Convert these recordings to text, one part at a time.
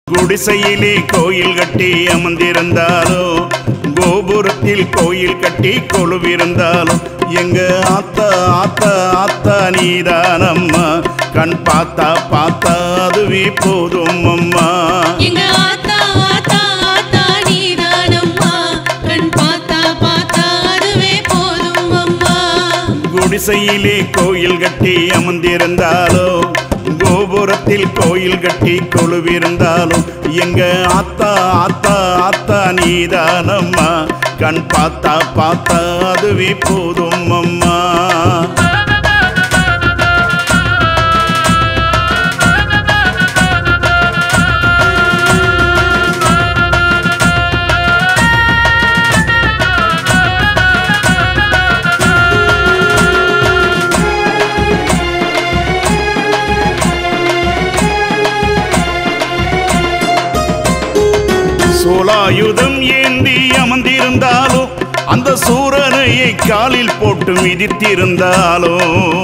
குடிசையிலே கோயில் கட்டி அமர்ந்திருந்தாலோ கோபுரத்தில் கோயில் கட்டி கொலுவிருந்தாலும் எங்க ஆத்தா ஆத்தா ஆத்தா நீதானம்மா கண் பார்த்தா பார்த்தா அதுவே போதும் அம்மா எங்க ஆத்தா ஆத்தா ஆத்தா நீதானம்மா கண் பார்த்தா பார்த்தா அதுவே போதும் அம்மா குடிசையிலே கோயில் கட்டி அமர்ந்திருந்தாலோ கோபுரத்தில் கோயில் கட்டி கொலுவிருந்தாலும் எங்க ஆத்தா ஆத்தா ஆத்தா நீதானம்மா கண் பார்த்தா பார்த்தா அதுவே போதும் அம்மா சோலாயுதம் ஏந்தி அமர்ந்திருந்தாலும் அந்த சூரனையை காலில் போட்டு மிதித்திருந்தாலும்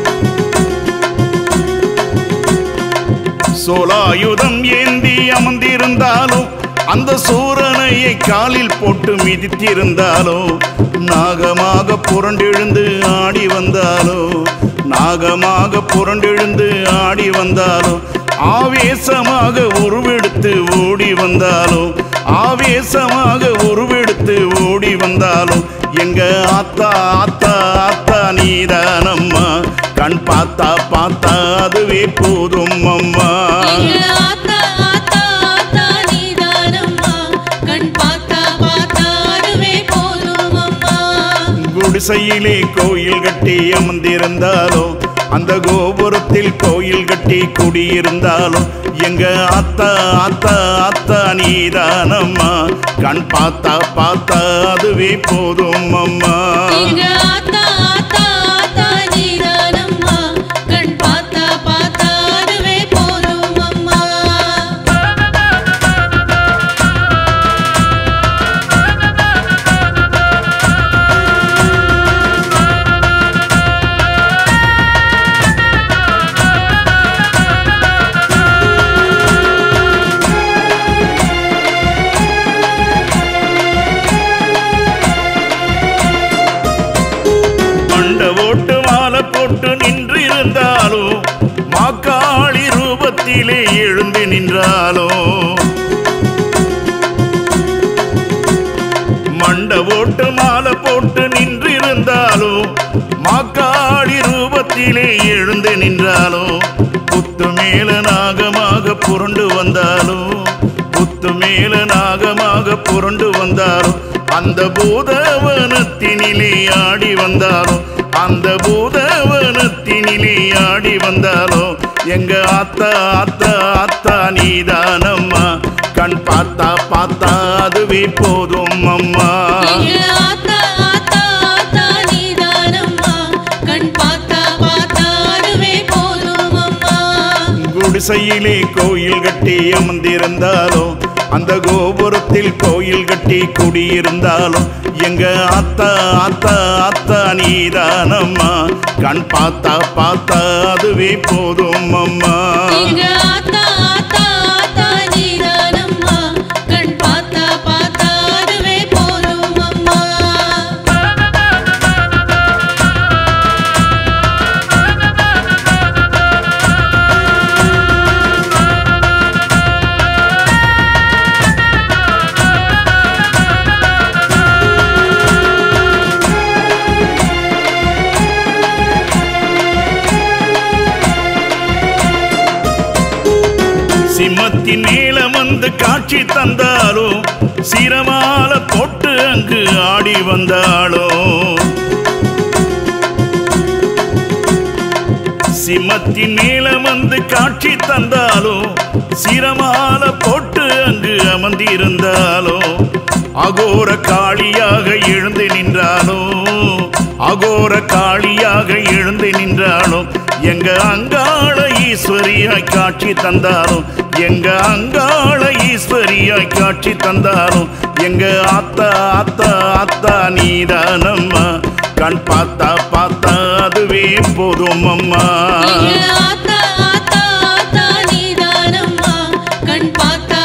சோலாயுதம் ஏந்தி அமர்ந்திருந்தாலும் அந்த சூரனையை காலில் போட்டு மிதித்திருந்தாலோ நாகமாக புரண்டெழுந்து ஆடி வந்தாலோ நாகமாக புரண்டெழுந்து ஆடி வந்தாலோ ஆவேசமாக உருவெடுத்து ஓடி வந்தாலோ ஆவேசமாக உருவெடுத்து ஓடி வந்தாலும் எங்க ஆத்தா ஆத்தா ஆத்தா நீதானம்மா கண் பார்த்தா பார்த்தா அதுவே போதும் அம்மா எங்க ஆத்தா ஆத்தா ஆத்தா நீதானம்மா கண் பார்த்தா பார்த்தா அதுவே போதும் அம்மா குடிசையிலே கோயில் கட்டி அமர்ந்திருந்தாலோ அந்த கோபுரத்தில் கோயில் கட்டி குடியிருந்தாலும் எங்க ஆத்தா ஆத்தா ஆத்தா நீதானம்மா கண் பார்த்தா பார்த்தா அதுவே போதும் அம்மா எங்க ஆத்தா ஆத்தா ஆத்தா நீதானம்மா கண் பார்த்தா பார்த்தா அதுவே போதும் அம்மா மண்ட ஓட்டு மாலை போட்டு நின்று இருந்தாலும் மாக்காளி ரூபத்திலே எழுந்து நின்றாலும் மண்ட ஓட்டு மாலை போட்டு நின்று இருந்தாலும் மாக்காளி ரூபத்திலே எழுந்து நின்றாலும் புத்து மேல நாகமாக புரண்டு வந்தாலும் புத்து மேல நாகமாக புரண்டு வந்தாலும் அந்த பூதவனத்தினிலே ஆடி வந்தாலும் அந்த பூதவனத்தினிலே ஆடி வந்தாலும் எங்க ஆத்தா ஆத்தா ஆத்தா நீதானம்மா கண் பார்த்தா பார்த்தா அதுவே போதும் அம்மா எங்க ஆத்தா ஆத்தா ஆத்தா நீதானம்மா கண் பார்த்தா பார்த்தா அதுவே போதும் அம்மா குடிசையிலே கோயில் கட்டி அமர்ந்திருந்தாலும் அந்த கோபுரத்தில் கோயில் கட்டி குடியிருந்தாலும் எங்க ஆத்தா ஆத்தா ஆத்தா நீதானம்மா கண் பார்த்தா பார்த்தா அதுவே போதும் அம்மா எங்க ஆத்தா ஆத்தா ஆத்தா நீதானம்மா கண் பார்த்தா பார்த்தா அதுவே போதும் அம்மா சிம்மத்தின் நீளம் வந்து காட்சி தந்தாலும் சிரமால போட்டு அங்கு ஆடி வந்தாலும் சிம்மத்தின் நீளம் வந்து காட்சி தந்தாலும் சிரமால போட்டு அங்கு அமர்ந்திருந்தாலும் அகோர காளியாக எழுந்து நின்றாலும் அகோர காளியாக எழுந்து நின்றாலும் எங்க அங்காள ஈஸ்வரியாய் காட்சி தந்தாலும் எங்க அங்காள ஈஸ்வரியாய் காட்சி தந்தாலும் எங்க ஆத்தா ஆத்தா ஆத்தா நீதானம்மா கண் பார்த்தா பார்த்தா அதுவே போதும் அம்மா எங்க ஆத்தா ஆத்தா ஆத்தா நீதானம்மா கண் பார்த்தா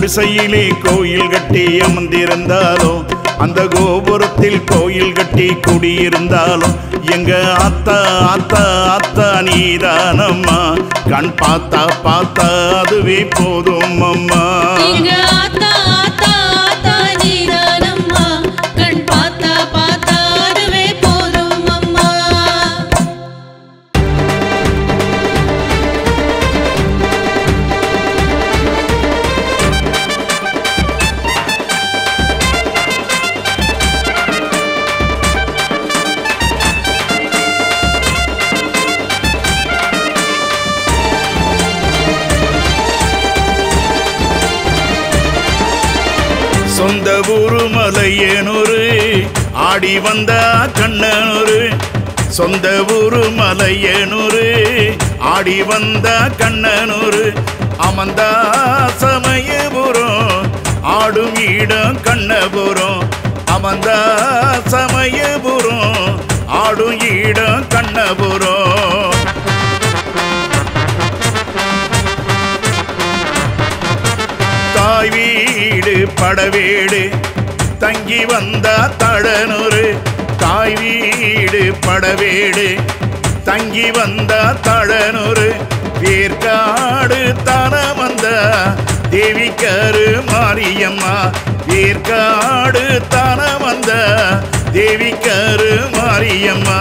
குடிசையிலே கோயில் கட்டி அமர்ந்திருந்தாலும் அந்த கோபுரத்தில் கோயில் கட்டி குடியிருந்தாலும் எங்க ஆத்தா ஆத்தா ஆத்தா நீதானம்மா கண் பார்த்தா பார்த்தா அதுவே போதும் அம்மா எங்க ஆத்தா ஆத்தா ஆத்தா நீதானம்மா கண் பார்த்தா பார்த்தா அதுவே போதும் அம்மா சொந்த ஊரு மலையனூரு ஆடி வந்தா கண்ணனூரு சொந்த ஊரு மலையனூரு ஆடி வந்தா கண்ணனூரு அமர்ந்தா சமயபுரம் ஆடும் இடம் கண்ணபுரம் அமர்ந்தா சமயபுரம் ஆடும் இடம் கண்ணபுரம் தாய் வீடு படவேடு தங்கி வந்தா தடனூரு தாய் வீடு படவேடு தங்கி வந்தா தடனூரு வேர்க்காடு தன வந்த தேவிக்கரு மாரியம்மா வேர்க்காடு தன வந்த தேவிக்கரு மாரியம்மா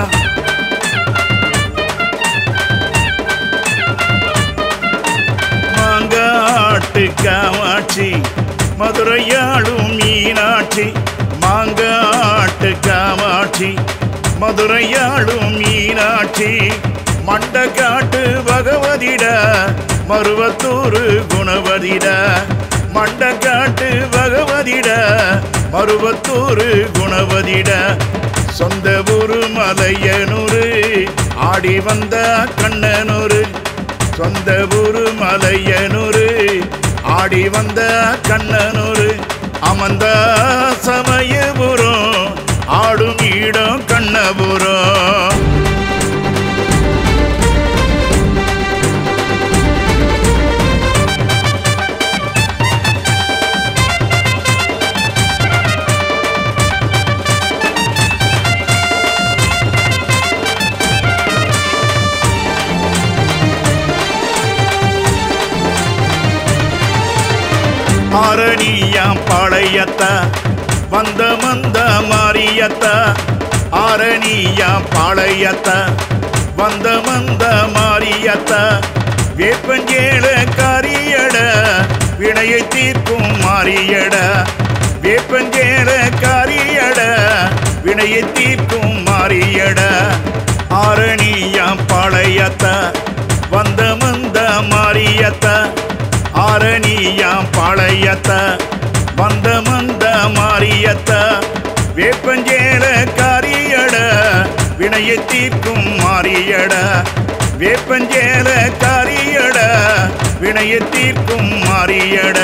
மாங்காட்டு காமாட்சி மதுரையாளும் மீனாட்சி மாங்காட்டு காமாட்சி மதுரையாளும் மீனாட்சி மண்டக்காட்டு பகவதிட மருவத்தூரு குணவதிட மண்டக்காட்டு பகவதிட மருவத்தூரு குணவதிட சொந்த ஊரு மலையனூரு ஆடி வந்த கண்ணனூரு சொந்த ஊரு மலையனூரு ஆடி வந்த கண்ணனூரு அமர்ந்த சமயபுரம் ஆடும் இடம் கண்ணபுரம் ஆரணியாம் பாளையத்த வந்த மந்த மாரியத்த ஆரணியாம் பாளையத்த வந்த மந்த மாரியத்த வேப்பஞ்சேல காரியட வினையை தீர்க்கும் மாரியட வேப்பஞ்சேல காரியட வினையை தீர்க்கும் மாரியட ஆரணியாம் பாளையத்த வந்த மந்த மாரியத்த ஆரணியாம் பாளையத்த வந்த மந்த மாரியத்த வேப்பஞ்சேல காரியட வினையை தீர்க்கும் மாரியட வேப்பஞ்சேல காரியட வினையை தீர்க்கும் மாரியட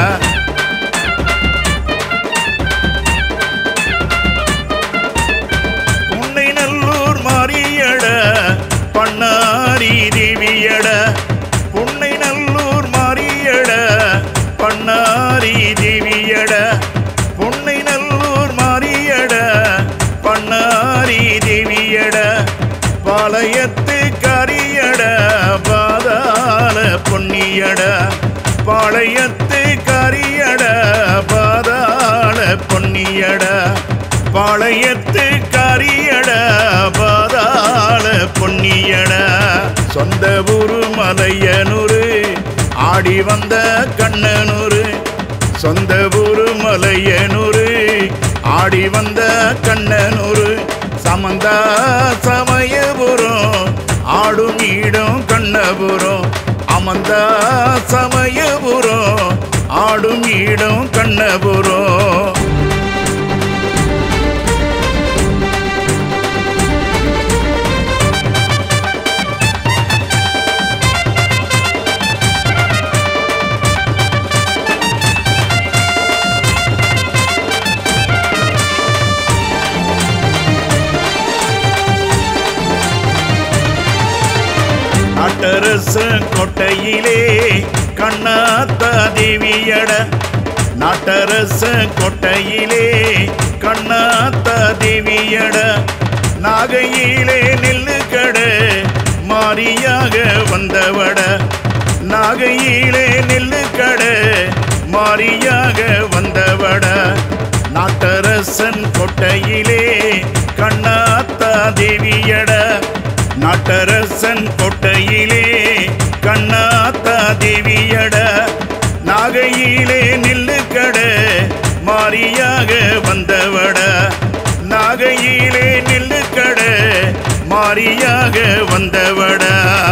உன்னை நல்லூர் மாரியட பண்ணாரி தேவியட உன்னை நல்லூர் மாரியட பண்ணாரி தேவியட உன்னை நல்லூர் மாரியட பண்ணாரி தேவியட பாளையத்து கரியட பாதாள பொன்னியட பாளையத்து கரியட பாதாள பொன்னியட பாளையத்து கரியட பாதாள பொன்னியட சொந்த ஊரு மலையனூரு ஆடி வந்த கண்ணனூரு சொந்த ஊரு மலையனூரு ஆடி வந்த கண்ணனூரு சமந்தா சமயபுரம் ஆடும் ஈடும் கண்ணபுரம் அமந்தா சமயபுரம் ஆடும் ஈடும் கண்ணபுரம் அட்டரச கொட்டையிலே கண்ணாத்தா தேவியட நாட்டரச கொட்டையிலே கண்ணாத்தா தேவியட நாகையிலே நெல்லு கடை மாரியாக வந்தவட நாகையிலே நெல்லு கடை மாரியாக வந்தவட நாட்டரசன் கொட்டையிலே கண்ணாத்தா தேவியட நாட்டரசன் கொட்டையிலே கண்ணாத்தா தேவியட நாகையிலே நில்லு கடை மாரியாக வந்தவட நாகையிலே நில்லு கடை மாரியாக வந்தவட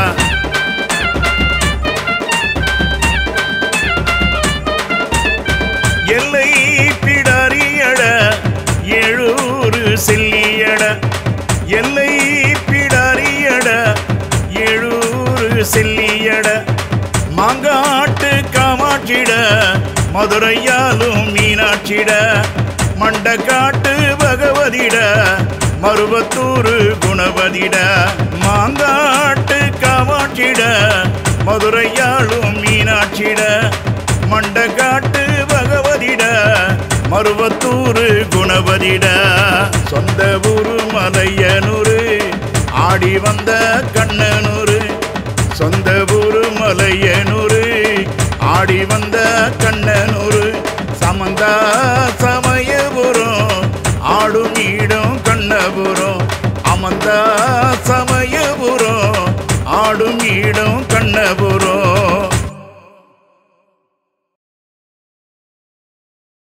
எல்லை பிடாரியட எழுறு செல்லியட எல்லை பிடாரியட எழுறு செல்லியட மாங்காட்டு காமாட்சிட மதுரையாலும் மீனாட்சிட மண்டக்காட்டு பகவதிட மருவத்தூரு குணவதிட மாங்காட்டு காமாட்சிட மதுரையாளும் மீனாட்சிட மண்டக்காட்டு பகவதிட மருவத்தூரு குணவதிட சொந்த ஊரு மலையனூரு ஆடி வந்த கண்ணனூரு சொந்த ஊரு மலையனூரு ஆடி வந்த கண்ணனூரு சமந்தா சமயபுரம் ஆடும் ஈடும் கண்ணபுரம் அமந்தா